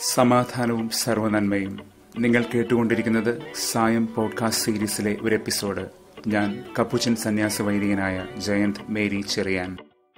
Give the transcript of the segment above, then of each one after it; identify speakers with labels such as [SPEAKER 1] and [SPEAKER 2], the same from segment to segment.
[SPEAKER 1] സമാധാനവും സർവനന്മയും നിങ്ങൾ കേട്ടുകൊണ്ടിരിക്കുന്നത് സായം പോഡ്കാസ്റ്റ് സീരീസിലെ ഒരു എപ്പിസോഡ് ഞാൻ കപ്പുച്ചൻ സന്യാസ വൈദികനായ ജയന്ത് മേരി ചെറിയാൻ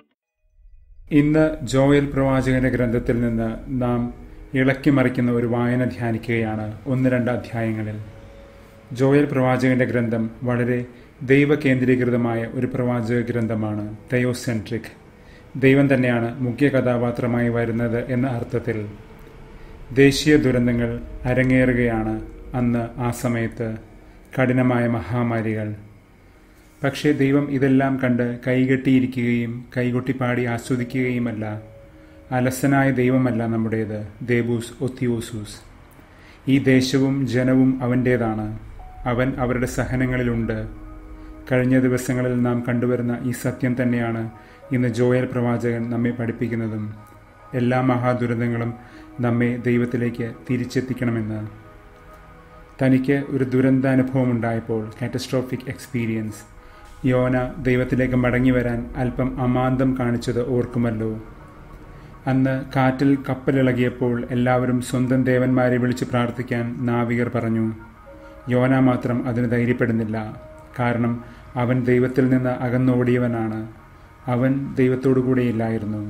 [SPEAKER 1] ഇന്ന് ജോയൽ പ്രവാചകന്റെ ഗ്രന്ഥത്തിൽ നിന്ന് നാം ഇളക്കി മറിക്കുന്ന ഒരു വായന ധ്യാനിക്കുകയാണ് ഒന്ന് രണ്ട് അധ്യായങ്ങളിൽ ജോയൽ പ്രവാചകന്റെ ഗ്രന്ഥം വളരെ ദൈവകേന്ദ്രീകൃതമായ ഒരു പ്രവാചക ഗ്രന്ഥമാണ് തയോസെൻട്രിക് ദൈവം തന്നെയാണ് മുഖ്യ കഥാപാത്രമായി വരുന്നത് എന്ന അർത്ഥത്തിൽ ദേശീയ ദുരന്തങ്ങൾ അരങ്ങേറുകയാണ് അന്ന് ആ സമയത്ത് കഠിനമായ മഹാമാരികൾ പക്ഷേ ദൈവം ഇതെല്ലാം കണ്ട് കൈകെട്ടിയിരിക്കുകയും കൈകൊട്ടിപ്പാടി ആസ്വദിക്കുകയുമല്ല അലസനായ ദൈവമല്ല നമ്മുടേത് ദേബൂസ് ഒത്തിയോസൂസ് ഈ ദേശവും ജനവും അവൻ്റേതാണ് അവൻ അവരുടെ സഹനങ്ങളിലുണ്ട് കഴിഞ്ഞ ദിവസങ്ങളിൽ നാം കണ്ടുവരുന്ന ഈ സത്യം തന്നെയാണ് ഇന്ന് ജോയൽ പ്രവാചകൻ നമ്മെ പഠിപ്പിക്കുന്നതും എല്ലാ മഹാദുരന്തങ്ങളും നമ്മെ ദൈവത്തിലേക്ക് തിരിച്ചെത്തിക്കണമെന്ന് തനിക്ക് ഒരു ദുരന്താനുഭവം ഉണ്ടായപ്പോൾ കാറ്റസ്ട്രോഫിക് എക്സ്പീരിയൻസ് യോന ദൈവത്തിലേക്ക് മടങ്ങി വരാൻ അല്പം അമാന്തം കാണിച്ചത് ഓർക്കുമല്ലോ അന്ന് കാറ്റിൽ കപ്പലിളകിയപ്പോൾ എല്ലാവരും സ്വന്തം ദേവന്മാരെ വിളിച്ച് പ്രാർത്ഥിക്കാൻ നാവികർ പറഞ്ഞു യോന മാത്രം അതിന് ധൈര്യപ്പെടുന്നില്ല കാരണം അവൻ ദൈവത്തിൽ നിന്ന് അകന്നോടിയവനാണ് അവൻ ദൈവത്തോടു കൂടെയില്ലായിരുന്നു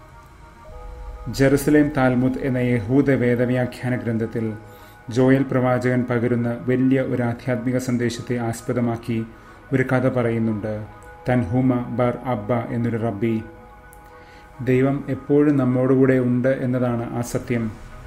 [SPEAKER 1] ജെറുസലേം താൽമുദ് എന്ന യഹൂദ വേദവ്യാഖ്യാന ഗ്രന്ഥത്തിൽ ജോയൽ പ്രവാചകൻ പകരുന്ന വലിയ ഒരു ആധ്യാത്മിക സന്ദേശത്തെ ആസ്പദമാക്കി ഒരു കഥ പറയുന്നുണ്ട് തൻഹൂമ ബർ അബ്ബ എന്നൊരു റബ്ബി ദൈവം എപ്പോഴും നമ്മോടുകൂടെ ഉണ്ട് എന്നതാണ് ആ സത്യം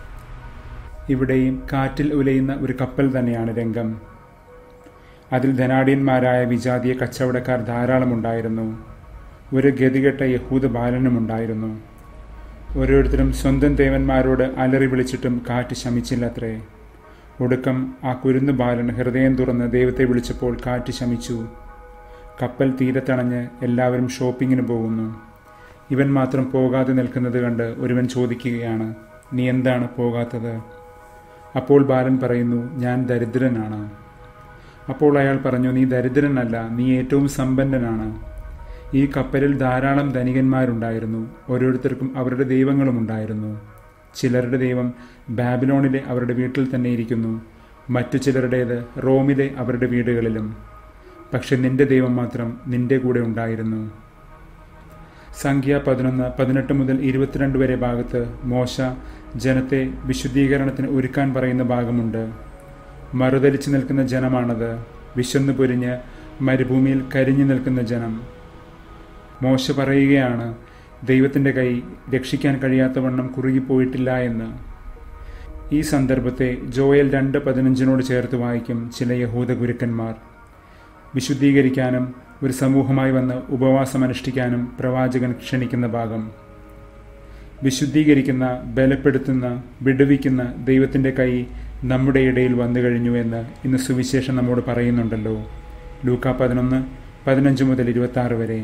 [SPEAKER 1] ഇവിടെയും കാറ്റിൽ ഉലയുന്ന ഒരു കപ്പൽ തന്നെയാണ് രംഗം അതിൽ ധനാഢ്യന്മാരായ വിജാതീയ കച്ചവടക്കാർ ധാരാളമുണ്ടായിരുന്നു ഒരു ഗതികെട്ട യഹൂദ ബാലനുമുണ്ടായിരുന്നു ഓരോരുത്തരും സ്വന്തം ദേവന്മാരോട് അലറി വിളിച്ചിട്ടും കാറ്റ് ശമിച്ചില്ലത്രേ ഒടുക്കം ആ കുരുന്നു ബാലൻ ഹൃദയം തുറന്ന് ദൈവത്തെ വിളിച്ചപ്പോൾ കാറ്റ് ശമിച്ചു കപ്പൽ തീരത്തണഞ്ഞ് എല്ലാവരും ഷോപ്പിങ്ങിന് പോകുന്നു ഇവൻ മാത്രം പോകാതെ നിൽക്കുന്നത് കണ്ട് ഒരുവൻ ചോദിക്കുകയാണ് നീ എന്താണ് പോകാത്തത് അപ്പോൾ ബാലൻ പറയുന്നു ഞാൻ ദരിദ്രനാണ് അപ്പോൾ അയാൾ പറഞ്ഞു നീ ദരിദ്രനല്ല നീ ഏറ്റവും സമ്പന്നനാണ് ഈ കപ്പലിൽ ധാരാളം ധനികന്മാരുണ്ടായിരുന്നു ഓരോരുത്തർക്കും അവരുടെ ദൈവങ്ങളും ഉണ്ടായിരുന്നു ചിലരുടെ ദൈവം ബാബിലോണിലെ അവരുടെ വീട്ടിൽ തന്നെ ഇരിക്കുന്നു മറ്റു ചിലരുടേത് റോമിലെ അവരുടെ വീടുകളിലും പക്ഷെ നിന്റെ ദൈവം മാത്രം നിന്റെ കൂടെ ഉണ്ടായിരുന്നു സംഖ്യ പതിനൊന്ന് പതിനെട്ട് മുതൽ ഇരുപത്തിരണ്ട് വരെ ഭാഗത്ത് മോശ ജനത്തെ വിശുദ്ധീകരണത്തിന് ഒരുക്കാൻ പറയുന്ന ഭാഗമുണ്ട് മറുതലിച്ചു നിൽക്കുന്ന ജനമാണത് വിശന്നു പൊരിഞ്ഞ് മരുഭൂമിയിൽ കരിഞ്ഞു നിൽക്കുന്ന ജനം മോശ പറയുകയാണ് ദൈവത്തിൻ്റെ കൈ രക്ഷിക്കാൻ കഴിയാത്തവണ്ണം കുറുകിപ്പോയിട്ടില്ല എന്ന് ഈ സന്ദർഭത്തെ ജോയൽ രണ്ട് പതിനഞ്ചിനോട് ചേർത്ത് വായിക്കും ചില യഹൂദ ഗുരുക്കന്മാർ വിശുദ്ധീകരിക്കാനും ഒരു സമൂഹമായി വന്ന് ഉപവാസം അനുഷ്ഠിക്കാനും പ്രവാചകൻ ക്ഷണിക്കുന്ന ഭാഗം വിശുദ്ധീകരിക്കുന്ന ബലപ്പെടുത്തുന്ന വിടുവിക്കുന്ന ദൈവത്തിൻ്റെ കൈ നമ്മുടെ ഇടയിൽ വന്നു കഴിഞ്ഞു എന്ന് ഇന്ന് സുവിശേഷം നമ്മോട് പറയുന്നുണ്ടല്ലോ ലൂക്ക പതിനൊന്ന് പതിനഞ്ച് മുതൽ ഇരുപത്തി ആറ് വരെ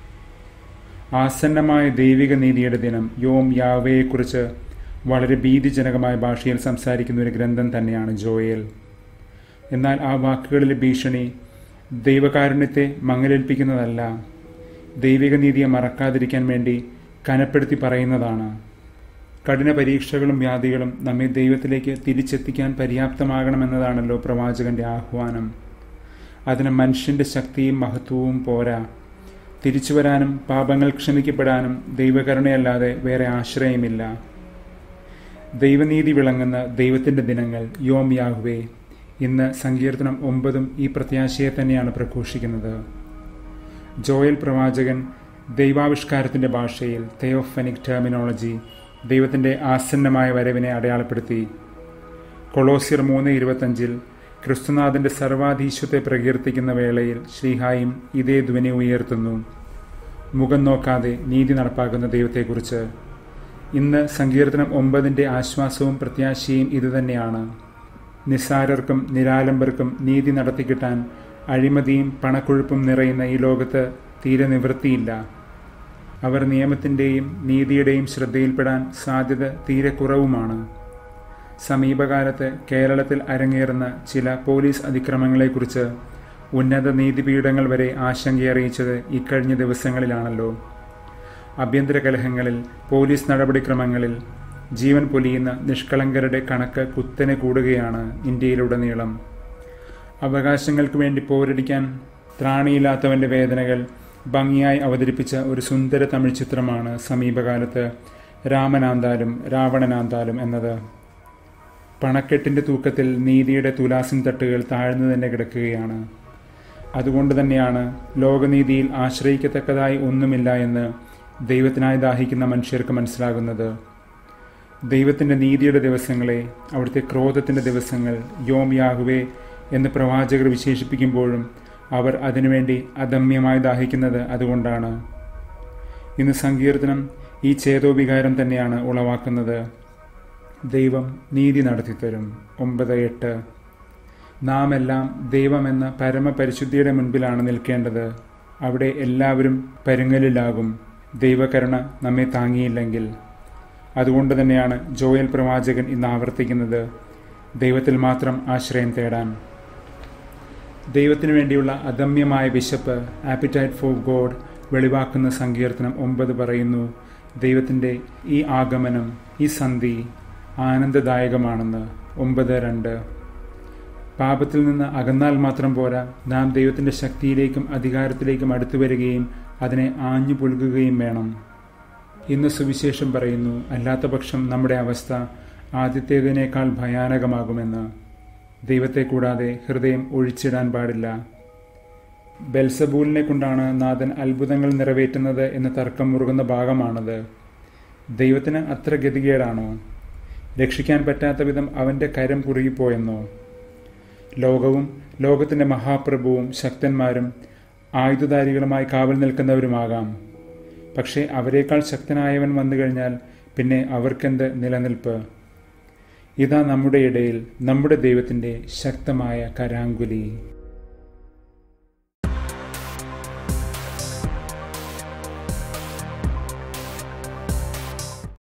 [SPEAKER 1] ആസന്നമായ ദൈവിക നീതിയുടെ ദിനം യോം യാവയെക്കുറിച്ച് വളരെ ഭീതിജനകമായ ഭാഷയിൽ സംസാരിക്കുന്ന ഒരു ഗ്രന്ഥം തന്നെയാണ് ജോയൽ എന്നാൽ ആ വാക്കുകളിലെ ഭീഷണി ദൈവകാരുണ്യത്തെ മങ്ങലേൽപ്പിക്കുന്നതല്ല ദൈവിക നീതിയെ മറക്കാതിരിക്കാൻ വേണ്ടി കനപ്പെടുത്തി പറയുന്നതാണ് കഠിന പരീക്ഷകളും വ്യാധികളും നമ്മെ ദൈവത്തിലേക്ക് തിരിച്ചെത്തിക്കാൻ പര്യാപ്തമാകണമെന്നതാണല്ലോ പ്രവാചകന്റെ ആഹ്വാനം അതിന് മനുഷ്യന്റെ ശക്തിയും മഹത്വവും പോരാ തിരിച്ചു വരാനും പാപങ്ങൾ ക്ഷമിക്കപ്പെടാനും ദൈവകരുണയല്ലാതെ വേറെ ആശ്രയമില്ല ദൈവനീതി വിളങ്ങുന്ന ദൈവത്തിൻ്റെ ദിനങ്ങൾ യോം യാഹുവേ ഇന്ന് സങ്കീർത്തനം ഒമ്പതും ഈ പ്രത്യാശയെ തന്നെയാണ് പ്രഘോഷിക്കുന്നത് ജോയൽ പ്രവാചകൻ ദൈവാവിഷ്കാരത്തിൻ്റെ ഭാഷയിൽ തെയോഫനിക് ടെർമിനോളജി ദൈവത്തിൻ്റെ ആസന്നമായ വരവിനെ അടയാളപ്പെടുത്തി കൊളോസിയർ മൂന്ന് ഇരുപത്തഞ്ചിൽ ക്രിസ്തുനാഥന്റെ സർവാധീശത്തെ പ്രകീർത്തിക്കുന്ന വേളയിൽ ശ്രീഹായും ഇതേ ധ്വനി ഉയർത്തുന്നു മുഖം നോക്കാതെ നീതി നടപ്പാക്കുന്ന ദൈവത്തെക്കുറിച്ച് ഇന്ന് സങ്കീർത്തനം ഒമ്പതിൻ്റെ ആശ്വാസവും പ്രത്യാശയും ഇതുതന്നെയാണ് നിസ്സാരർക്കും നിരാലംബർക്കും നീതി നടത്തിക്കിട്ടാൻ അഴിമതിയും പണക്കൊഴുപ്പും നിറയുന്ന ഈ ലോകത്ത് തീരെ നിവൃത്തിയില്ല അവർ നിയമത്തിൻ്റെയും നീതിയുടെയും ശ്രദ്ധയിൽപ്പെടാൻ സാധ്യത തീരെ കുറവുമാണ് സമീപകാലത്ത് കേരളത്തിൽ അരങ്ങേറുന്ന ചില പോലീസ് അതിക്രമങ്ങളെക്കുറിച്ച് ഉന്നത നീതിപീഠങ്ങൾ വരെ ആശങ്കയറിയിച്ചത് ഇക്കഴിഞ്ഞ ദിവസങ്ങളിലാണല്ലോ ആഭ്യന്തര കലഹങ്ങളിൽ പോലീസ് നടപടിക്രമങ്ങളിൽ ജീവൻ പൊലിയുന്ന നിഷ്കളങ്കരുടെ കണക്ക് കുത്തനെ കൂടുകയാണ് ഇന്ത്യയിലുടനീളം അവകാശങ്ങൾക്ക് വേണ്ടി പോരടിക്കാൻ ത്രാണിയില്ലാത്തവന്റെ വേദനകൾ ഭംഗിയായി അവതരിപ്പിച്ച ഒരു സുന്ദര തമിഴ് ചിത്രമാണ് സമീപകാലത്ത് രാമനാന്താലും രാവണനാന്താലും എന്നത് പണക്കെട്ടിന്റെ തൂക്കത്തിൽ നീതിയുടെ തുലാസിൻ തട്ടുകൾ താഴ്ന്നു തന്നെ കിടക്കുകയാണ് അതുകൊണ്ട് തന്നെയാണ് ലോകനീതിയിൽ ആശ്രയിക്കത്തക്കതായി ഒന്നുമില്ല എന്ന് ദൈവത്തിനായി ദാഹിക്കുന്ന മനുഷ്യർക്ക് മനസ്സിലാകുന്നത് ദൈവത്തിന്റെ നീതിയുടെ ദിവസങ്ങളെ അവിടുത്തെ ക്രോധത്തിന്റെ ദിവസങ്ങൾ യോം യാഹുവേ എന്ന് പ്രവാചകർ വിശേഷിപ്പിക്കുമ്പോഴും അവർ അതിനുവേണ്ടി അദമ്യമായി ദാഹിക്കുന്നത് അതുകൊണ്ടാണ് ഇന്ന് സങ്കീർത്തനം ഈ ചേതോവികാരം തന്നെയാണ് ഉളവാക്കുന്നത് ദൈവം നീതി നടത്തിത്തരും ഒമ്പത് എട്ട് നാം എല്ലാം ദൈവമെന്ന പരമപരിശുദ്ധിയുടെ മുൻപിലാണ് നിൽക്കേണ്ടത് അവിടെ എല്ലാവരും പരുങ്ങലിലാകും ദൈവകരുണ നമ്മെ താങ്ങിയില്ലെങ്കിൽ അതുകൊണ്ട് തന്നെയാണ് ജോയൽ പ്രവാചകൻ ഇന്ന് ആവർത്തിക്കുന്നത് ദൈവത്തിൽ മാത്രം ആശ്രയം തേടാൻ ദൈവത്തിനു വേണ്ടിയുള്ള അദമ്യമായ വിശപ്പ് ആപ്പിറ്റൈറ്റ് ഫോർ ഗോഡ് വെളിവാക്കുന്ന സങ്കീർത്തനം ഒമ്പത് പറയുന്നു ദൈവത്തിൻ്റെ ഈ ആഗമനം ഈ സന്ധി ആനന്ദദായകമാണെന്ന് ഒമ്പത് രണ്ട് പാപത്തിൽ നിന്ന് അകന്നാൽ മാത്രം പോരാ നാം ദൈവത്തിൻ്റെ ശക്തിയിലേക്കും അധികാരത്തിലേക്കും അടുത്തു വരികയും അതിനെ ആഞ്ഞു പുൽകുകയും വേണം ഇന്ന് സുവിശേഷം പറയുന്നു അല്ലാത്ത പക്ഷം നമ്മുടെ അവസ്ഥ ആദ്യത്തേതിനേക്കാൾ ഭയാനകമാകുമെന്ന് ദൈവത്തെ കൂടാതെ ഹൃദയം ഒഴിച്ചിടാൻ പാടില്ല ബെൽസബൂലിനെ കൊണ്ടാണ് നാഥൻ അത്ഭുതങ്ങൾ നിറവേറ്റുന്നത് എന്ന് തർക്കം മുറുകുന്ന ഭാഗമാണത് ദൈവത്തിന് അത്ര ഗതികേടാണോ രക്ഷിക്കാൻ പറ്റാത്ത വിധം അവന്റെ കരം കുറുകിപ്പോയെന്നോ ലോകവും ലോകത്തിന്റെ മഹാപ്രഭുവും ശക്തന്മാരും ആയുധധാരികളുമായി കാവൽ നിൽക്കുന്നവരുമാകാം പക്ഷേ അവരെക്കാൾ ശക്തനായവൻ വന്നു കഴിഞ്ഞാൽ പിന്നെ അവർക്കെന്ത് നിലനിൽപ്പ് ഇതാ നമ്മുടെ ഇടയിൽ നമ്മുടെ ദൈവത്തിൻ്റെ ശക്തമായ കരാങ്കുലി